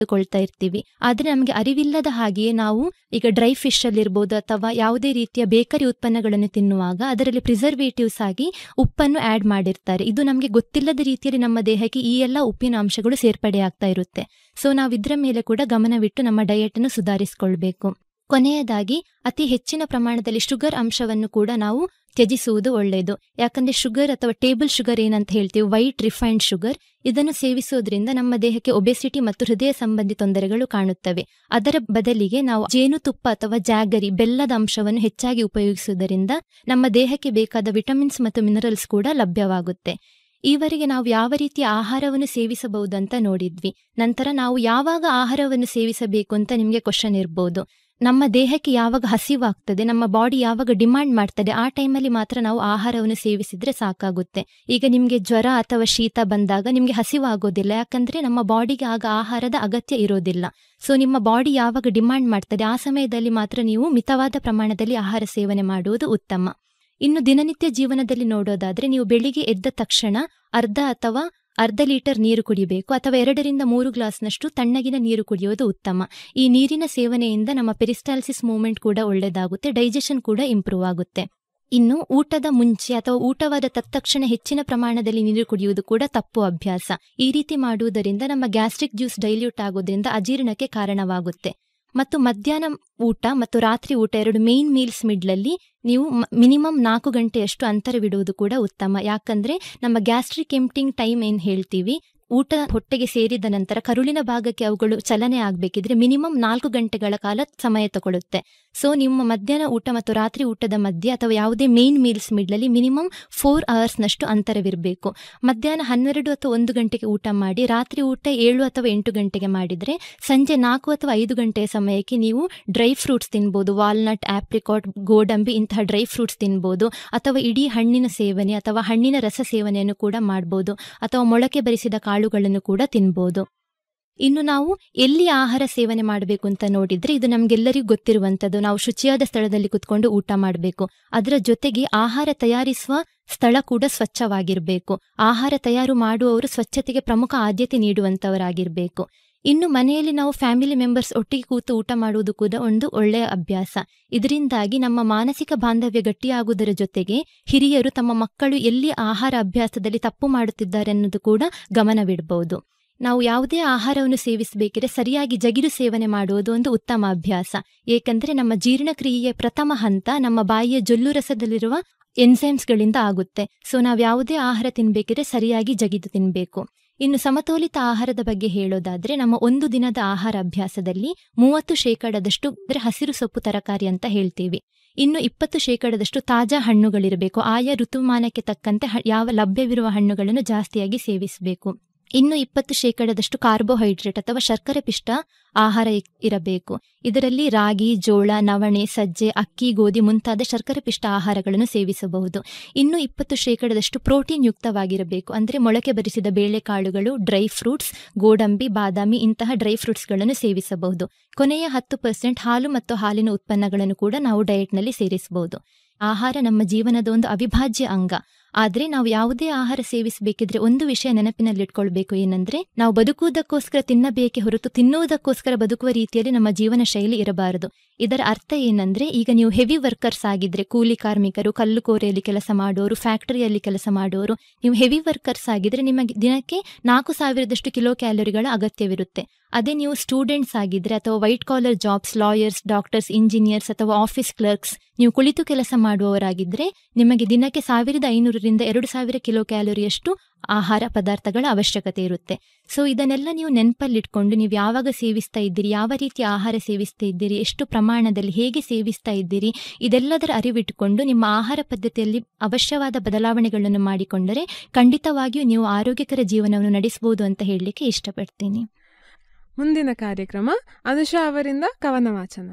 ಕೊಳ್ತಾ ಇರ್ತೀವಿ ಆದ್ರೆ ನಮಗೆ ಅರಿವಿಲ್ಲದ ಹಾಗೆಯೇ ನಾವು ಈಗ ಡ್ರೈ ಫಿಶ್ ಅಲ್ಲಿ ಇರ್ಬೋದು ಅಥವಾ ಯಾವುದೇ ರೀತಿಯ ಬೇಕರಿ ಉತ್ಪನ್ನಗಳನ್ನು ತಿನ್ನುವಾಗ ಅದರಲ್ಲಿ ಪ್ರಿಸರ್ವೇಟಿವ್ಸ್ ಆಗಿ ಉಪ್ಪನ್ನು ಆಡ್ ಮಾಡಿರ್ತಾರೆ ಇದು ನಮಗೆ ಗೊತ್ತಿಲ್ಲದ ರೀತಿಯಲ್ಲಿ ನಮ್ಮ ದೇಹಕ್ಕೆ ಈ ಎಲ್ಲ ಉಪ್ಪಿನ ಅಂಶಗಳು ಸೇರ್ಪಡೆ ಆಗ್ತಾ ಇರುತ್ತೆ ಸೊ ನಾವು ಇದ್ರ ಮೇಲೆ ಕೂಡ ಗಮನವಿಟ್ಟು ನಮ್ಮ ಡಯಟ್ ಅನ್ನು ಸುಧಾರಿಸಿಕೊಳ್ಬೇಕು ಕೊನೆಯದಾಗಿ ಅತಿ ಹೆಚ್ಚಿನ ಪ್ರಮಾಣದಲ್ಲಿ ಶುಗರ್ ಅಂಶವನ್ನು ಕೂಡ ನಾವು ತ್ಯಜಿಸುವುದು ಒಳ್ಳೆಯದು ಯಾಕಂದ್ರೆ ಶುಗರ್ ಅಥವಾ ಟೇಬಲ್ ಶುಗರ್ ಏನಂತ ಹೇಳ್ತೀವಿ ವೈಟ್ ರಿಫೈನ್ಡ್ ಶುಗರ್ ಇದನ್ನು ಸೇವಿಸುವುದರಿಂದ ನಮ್ಮ ದೇಹಕ್ಕೆ ಒಬೆಸಿಟಿ ಮತ್ತು ಹೃದಯ ಸಂಬಂಧಿ ತೊಂದರೆಗಳು ಕಾಣುತ್ತವೆ ಅದರ ಬದಲಿಗೆ ನಾವು ಜೇನುತುಪ್ಪ ಅಥವಾ ಜಾಗರಿ ಬೆಲ್ಲದ ಅಂಶವನ್ನು ಹೆಚ್ಚಾಗಿ ಉಪಯೋಗಿಸುವುದರಿಂದ ನಮ್ಮ ದೇಹಕ್ಕೆ ಬೇಕಾದ ವಿಟಮಿನ್ಸ್ ಮತ್ತು ಮಿನರಲ್ಸ್ ಕೂಡ ಲಭ್ಯವಾಗುತ್ತೆ ಈವರೆಗೆ ನಾವು ಯಾವ ರೀತಿಯ ಆಹಾರವನ್ನು ಸೇವಿಸಬಹುದಂತ ನೋಡಿದ್ವಿ ನಂತರ ನಾವು ಯಾವಾಗ ಆಹಾರವನ್ನು ಸೇವಿಸಬೇಕು ಅಂತ ನಿಮಗೆ ಕ್ವಶನ್ ಇರ್ಬೋದು ನಮ್ಮ ದೇಹಕ್ಕೆ ಯಾವಾಗ ಹಸಿವಾಗ್ತದೆ ನಮ್ಮ ಬಾಡಿ ಯಾವಾಗ ಡಿಮಾಂಡ್ ಮಾಡ್ತದೆ ಆ ಟೈಮಲ್ಲಿ ಮಾತ್ರ ನಾವು ಆಹಾರವನ್ನು ಸೇವಿಸಿದ್ರೆ ಸಾಕಾಗುತ್ತೆ ಈಗ ನಿಮಗೆ ಜ್ವರ ಅಥವಾ ಶೀತ ಬಂದಾಗ ನಿಮಗೆ ಹಸಿವಾಗೋದಿಲ್ಲ ಯಾಕಂದ್ರೆ ನಮ್ಮ ಬಾಡಿಗೆ ಆಗ ಆಹಾರದ ಅಗತ್ಯ ಇರೋದಿಲ್ಲ ಸೊ ನಿಮ್ಮ ಬಾಡಿ ಯಾವಾಗ ಡಿಮಾಂಡ್ ಮಾಡ್ತದೆ ಆ ಸಮಯದಲ್ಲಿ ಮಾತ್ರ ನೀವು ಮಿತವಾದ ಪ್ರಮಾಣದಲ್ಲಿ ಆಹಾರ ಸೇವನೆ ಮಾಡುವುದು ಉತ್ತಮ ಇನ್ನು ದಿನನಿತ್ಯ ಜೀವನದಲ್ಲಿ ನೋಡೋದಾದ್ರೆ ನೀವು ಬೆಳಿಗ್ಗೆ ಎದ್ದ ತಕ್ಷಣ ಅರ್ಧ ಅಥವಾ ಅರ್ಧ ಲೀಟರ್ ನೀರು ಕುಡಿಬೇಕು ಅಥವಾ ಎರಡರಿಂದ ಮೂರು ಗ್ಲಾಸ್ನಷ್ಟು ತಣ್ಣಗಿನ ನೀರು ಕುಡಿಯೋದು ಉತ್ತಮ ಈ ನೀರಿನ ಸೇವನೆಯಿಂದ ನಮ್ಮ ಪೆರಿಸ್ಟಾಲ್ಸಿಸ್ ಮೂವ್ಮೆಂಟ್ ಕೂಡ ಒಳ್ಳೆಯದಾಗುತ್ತೆ ಡೈಜೆಷನ್ ಕೂಡ ಇಂಪ್ರೂವ್ ಆಗುತ್ತೆ ಇನ್ನು ಊಟದ ಮುಂಚೆ ಅಥವಾ ಊಟವಾದ ತತ್ಕ್ಷಣ ಹೆಚ್ಚಿನ ಪ್ರಮಾಣದಲ್ಲಿ ನೀರು ಕುಡಿಯುವುದು ಕೂಡ ತಪ್ಪು ಅಭ್ಯಾಸ ಈ ರೀತಿ ಮಾಡುವುದರಿಂದ ನಮ್ಮ ಗ್ಯಾಸ್ಟ್ರಿಕ್ ಜ್ಯೂಸ್ ಡೈಲ್ಯೂಟ್ ಆಗೋದ್ರಿಂದ ಅಜೀರ್ಣಕ್ಕೆ ಕಾರಣವಾಗುತ್ತೆ ಮತ್ತು ಮಧ್ಯಾಹ್ನ ಊಟ ಮತ್ತು ರಾತ್ರಿ ಊಟ ಎರಡು ಮೇನ್ ಮೀಲ್ಸ್ ಮಿಡ್ಲಲ್ಲಿ ನೀವು ಮಿನಿಮಮ್ ನಾಲ್ಕು ಗಂಟೆಯಷ್ಟು ಅಂತರವಿಡುವುದು ಕೂಡ ಉತ್ತಮ ಯಾಕಂದ್ರೆ ನಮ್ಮ ಗ್ಯಾಸ್ಟ್ರಿಕ್ ಎಂಪ್ಟಿಂಗ್ ಟೈಮ್ ಏನ್ ಹೇಳ್ತೀವಿ ಊಟ ಹೊಟ್ಟೆಗೆ ಸೇರಿದ ನಂತರ ಕರುಳಿನ ಭಾಗಕ್ಕೆ ಅವುಗಳು ಚಲನೆ ಆಗಬೇಕಿದ್ರೆ ಮಿನಿಮಮ್ ನಾಲ್ಕು ಗಂಟೆಗಳ ಕಾಲ ಸಮಯ ತಗೊಳ್ಳುತ್ತೆ ಸೊ ನಿಮ್ಮ ಮಧ್ಯಾಹ್ನ ಊಟ ಮತ್ತು ರಾತ್ರಿ ಊಟದ ಮಧ್ಯೆ ಅಥವಾ ಯಾವುದೇ ಮೇನ್ ಮೀಲ್ಸ್ ಮಿಡ್ಲಲ್ಲಿ ಮಿನಿಮಮ್ ಫೋರ್ ಅವರ್ಸ್ನಷ್ಟು ಅಂತರವಿರಬೇಕು ಮಧ್ಯಾಹ್ನ ಹನ್ನೆರಡು ಅಥವಾ ಒಂದು ಗಂಟೆಗೆ ಊಟ ಮಾಡಿ ರಾತ್ರಿ ಊಟ ಏಳು ಅಥವಾ ಎಂಟು ಗಂಟೆಗೆ ಮಾಡಿದರೆ ಸಂಜೆ ನಾಲ್ಕು ಅಥವಾ ಐದು ಗಂಟೆಯ ಸಮಯಕ್ಕೆ ನೀವು ಡ್ರೈ ಫ್ರೂಟ್ಸ್ ತಿನ್ಬೋದು ವಾಲ್ನಟ್ ಆಪ್ರಿಕಾಟ್ ಗೋಡಂಬಿ ಇಂತಹ ಡ್ರೈ ಫ್ರೂಟ್ಸ್ ತಿನ್ಬೋದು ಅಥವಾ ಇಡೀ ಹಣ್ಣಿನ ಸೇವನೆ ಅಥವಾ ಹಣ್ಣಿನ ರಸ ಸೇವನೆಯನ್ನು ಕೂಡ ಮಾಡ್ಬೋದು ಅಥವಾ ಮೊಳಕೆ ಬರಿಸಿದ ಕಾಳುಗಳನ್ನು ಕೂಡ ತಿನ್ಬೋದು ಇನ್ನು ನಾವು ಎಲ್ಲಿ ಆಹಾರ ಸೇವನೆ ಮಾಡಬೇಕು ಅಂತ ನೋಡಿದ್ರೆ ಇದು ನಮ್ಗೆಲ್ಲರಿಗೂ ಗೊತ್ತಿರುವಂಥದ್ದು ನಾವು ಶುಚಿಯಾದ ಸ್ಥಳದಲ್ಲಿ ಕುತ್ಕೊಂಡು ಊಟ ಮಾಡಬೇಕು ಅದರ ಜೊತೆಗೆ ಆಹಾರ ತಯಾರಿಸುವ ಸ್ಥಳ ಕೂಡ ಸ್ವಚ್ಛವಾಗಿರಬೇಕು ಆಹಾರ ತಯಾರು ಮಾಡುವವರು ಸ್ವಚ್ಛತೆಗೆ ಪ್ರಮುಖ ಆದ್ಯತೆ ನೀಡುವಂತವರಾಗಿರಬೇಕು ಇನ್ನು ಮನೆಯಲ್ಲಿ ನಾವು ಫ್ಯಾಮಿಲಿ ಮೆಂಬರ್ಸ್ ಒಟ್ಟಿಗೆ ಕೂತು ಊಟ ಮಾಡುವುದು ಕೂಡ ಒಂದು ಒಳ್ಳೆಯ ಅಭ್ಯಾಸ ಇದರಿಂದಾಗಿ ನಮ್ಮ ಮಾನಸಿಕ ಬಾಂಧವ್ಯ ಗಟ್ಟಿಯಾಗುವುದರ ಜೊತೆಗೆ ಹಿರಿಯರು ತಮ್ಮ ಮಕ್ಕಳು ಎಲ್ಲಿ ಆಹಾರ ಅಭ್ಯಾಸದಲ್ಲಿ ತಪ್ಪು ಮಾಡುತ್ತಿದ್ದಾರೆ ಅನ್ನೋದು ಕೂಡ ಗಮನವಿಡಬಹುದು ನಾವು ಯಾವುದೇ ಆಹಾರವನ್ನು ಸೇವಿಸಬೇಕಿದ್ರೆ ಸರಿಯಾಗಿ ಜಗಿರು ಸೇವನೆ ಮಾಡುವುದು ಒಂದು ಉತ್ತಮ ಅಭ್ಯಾಸ ಏಕೆಂದರೆ ನಮ್ಮ ಜೀರ್ಣಕ್ರಿಯೆಯ ಪ್ರಥಮ ಹಂತ ನಮ್ಮ ಬಾಯಿಯ ಜೊಲ್ಲು ರಸದಲ್ಲಿರುವ ಎನ್ಸೈಮ್ಸ್ಗಳಿಂದ ಆಗುತ್ತೆ ಸೊ ನಾವು ಯಾವುದೇ ಆಹಾರ ತಿನ್ಬೇಕಿದ್ರೆ ಸರಿಯಾಗಿ ಜಗಿದು ತಿನ್ಬೇಕು ಇನ್ನು ಸಮತೋಲಿತ ಆಹಾರದ ಬಗ್ಗೆ ಹೇಳೋದಾದ್ರೆ ನಮ್ಮ ಒಂದು ದಿನದ ಆಹಾರ ಅಭ್ಯಾಸದಲ್ಲಿ ಮೂವತ್ತು ಶೇಕಡದಷ್ಟು ಅಂದ್ರೆ ಹಸಿರು ಸೊಪ್ಪು ತರಕಾರಿ ಅಂತ ಹೇಳ್ತೀವಿ ಇನ್ನು ಇಪ್ಪತ್ತು ಶೇಕಡದಷ್ಟು ತಾಜಾ ಹಣ್ಣುಗಳಿರಬೇಕು ಆಯಾ ಋತುಮಾನಕ್ಕೆ ತಕ್ಕಂತೆ ಯಾವ ಲಭ್ಯವಿರುವ ಹಣ್ಣುಗಳನ್ನು ಜಾಸ್ತಿಯಾಗಿ ಸೇವಿಸಬೇಕು ಇನ್ನು ಇಪ್ಪತ್ತು ಶೇಕಡದಷ್ಟು ಕಾರ್ಬೋಹೈಡ್ರೇಟ್ ಅಥವಾ ಶರ್ಕರೆ ಪಿಷ್ಟ ಆಹಾರ ಇರಬೇಕು ಇದರಲ್ಲಿ ರಾಗಿ ಜೋಳ ನವಣೆ ಸಜ್ಜೆ ಅಕ್ಕಿ ಗೋಧಿ ಮುಂತಾದ ಶರ್ಕರೆ ಪಿಷ್ಟ ಆಹಾರಗಳನ್ನು ಸೇವಿಸಬಹುದು ಇನ್ನು ಇಪ್ಪತ್ತು ಶೇಕಡದಷ್ಟು ಪ್ರೋಟೀನ್ ಯುಕ್ತವಾಗಿರಬೇಕು ಅಂದರೆ ಮೊಳಕೆ ಬರಿಸಿದ ಬೇಳೆಕಾಳುಗಳು ಡ್ರೈ ಫ್ರೂಟ್ಸ್ ಗೋಡಂಬಿ ಬಾದಾಮಿ ಇಂತಹ ಡ್ರೈ ಫ್ರೂಟ್ಸ್ಗಳನ್ನು ಸೇವಿಸಬಹುದು ಕೊನೆಯ ಹತ್ತು ಪರ್ಸೆಂಟ್ ಹಾಲು ಮತ್ತು ಹಾಲಿನ ಉತ್ಪನ್ನಗಳನ್ನು ಕೂಡ ನಾವು ಡಯಟ್ನಲ್ಲಿ ಸೇರಿಸಬಹುದು ಆಹಾರ ನಮ್ಮ ಜೀವನದ ಒಂದು ಅವಿಭಾಜ್ಯ ಅಂಗ ಆದ್ರೆ ನಾವು ಯಾವುದೇ ಆಹಾರ ಸೇವಿಸಬೇಕಿದ್ರೆ ಒಂದು ವಿಷಯ ನೆನಪಿನಲ್ಲಿಟ್ಕೊಳ್ಬೇಕು ಏನಂದ್ರೆ ನಾವು ಬದುಕುವುದಕ್ಕೋಸ್ಕರ ತಿನ್ನಬೇಕೆ ಹೊರತು ತಿನ್ನುವುದಕ್ಕೋಸ್ಕರ ಬದುಕುವ ರೀತಿಯಲ್ಲಿ ನಮ್ಮ ಜೀವನ ಶೈಲಿ ಇರಬಾರದು ಇದರ ಅರ್ಥ ಏನಂದ್ರೆ ಈಗ ನೀವು ಹೆವಿ ವರ್ಕರ್ಸ್ ಆಗಿದ್ರೆ ಕೂಲಿ ಕಾರ್ಮಿಕರು ಕಲ್ಲು ಕೋರೆಯಲ್ಲಿ ಕೆಲಸ ಮಾಡುವವರು ಫ್ಯಾಕ್ಟರಿಯಲ್ಲಿ ಕೆಲಸ ಮಾಡುವವರು ನೀವು ಹೆವಿ ವರ್ಕರ್ಸ್ ಆಗಿದ್ರೆ ನಿಮಗೆ ದಿನಕ್ಕೆ ನಾಲ್ಕು ಸಾವಿರದಷ್ಟು ಕಿಲೋ ಕ್ಯಾಲೋರಿಗಳ ಅಗತ್ಯವಿರುತ್ತೆ ಅದೇ ನೀವು ಸ್ಟೂಡೆಂಟ್ಸ್ ಆಗಿದ್ರೆ ಅಥವಾ white collar jobs lawyers doctors engineers ಅಥವಾ ಆಫೀಸ್ ಕ್ಲರ್ಕ್ಸ್ ನೀವು ಕುಳಿತು ಕೆಲಸ ಮಾಡುವವರಾಗಿದ್ರೆ ನಿಮಗೆ ದಿನಕ್ಕೆ ಸಾವಿರದ ಐನೂರರಿಂದ ಎರಡು ಸಾವಿರ ಕಿಲೋ ಕ್ಯಾಲೋರಿಯಷ್ಟು ಆಹಾರ ಪದಾರ್ಥಗಳ ಅವಶ್ಯಕತೆ ಇರುತ್ತೆ ಸೊ ಇದನ್ನೆಲ್ಲ ನೀವು ನೆನಪಲ್ಲಿಟ್ಕೊಂಡು ನೀವು ಯಾವಾಗ ಸೇವಿಸ್ತಾ ಇದ್ದೀರಿ ಯಾವ ರೀತಿ ಆಹಾರ ಸೇವಿಸ್ತಾ ಇದ್ದೀರಿ ಎಷ್ಟು ಪ್ರಮಾಣದಲ್ಲಿ ಹೇಗೆ ಸೇವಿಸ್ತಾ ಇದ್ದೀರಿ ಇದೆಲ್ಲದರ ಅರಿವಿಟ್ಟುಕೊಂಡು ನಿಮ್ಮ ಆಹಾರ ಪದ್ಧತಿಯಲ್ಲಿ ಅವಶ್ಯವಾದ ಬದಲಾವಣೆಗಳನ್ನು ಮಾಡಿಕೊಂಡರೆ ಖಂಡಿತವಾಗಿಯೂ ನೀವು ಆರೋಗ್ಯಕರ ಜೀವನವನ್ನು ನಡೆಸಬಹುದು ಅಂತ ಹೇಳಲಿಕ್ಕೆ ಇಷ್ಟಪಡ್ತೀನಿ ಮುಂದಿನ ಕಾರ್ಯಕ್ರಮ ಅನುಷಾ ಅವರಿಂದ ಕವನ ವಾಚನ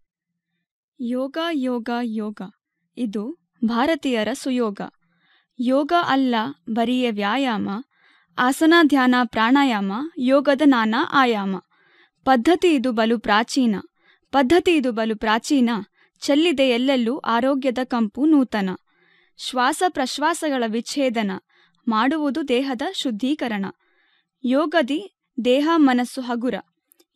ಯೋಗ ಯೋಗ ಯೋಗ ಇದು ಭಾರತೀಯರ ಸುಯೋಗ ಯೋಗ ಅಲ್ಲ ಬರಿಯ ವ್ಯಾಯಾಮ ಆಸನ ಧ್ಯಾನ ಪ್ರಾಣಾಯಾಮ ಯೋಗದ ನಾನಾ ಆಯಾಮ ಪದ್ಧತಿ ಇದು ಬಲು ಪ್ರಾಚೀನ ಪದ್ಧತಿ ಇದು ಬಲು ಪ್ರಾಚೀನ ಚೆಲ್ಲಿದೆ ಎಲ್ಲೆಲ್ಲೂ ಆರೋಗ್ಯದ ಕಂಪು ನೂತನ ಶ್ವಾಸ ಪ್ರಶ್ವಾಸಗಳ ವಿಚ್ಛೇದನ ಮಾಡುವುದು ದೇಹದ ಶುದ್ಧೀಕರಣ ಯೋಗದಿ ದೇಹ ಮನಸ್ಸು ಹಗುರ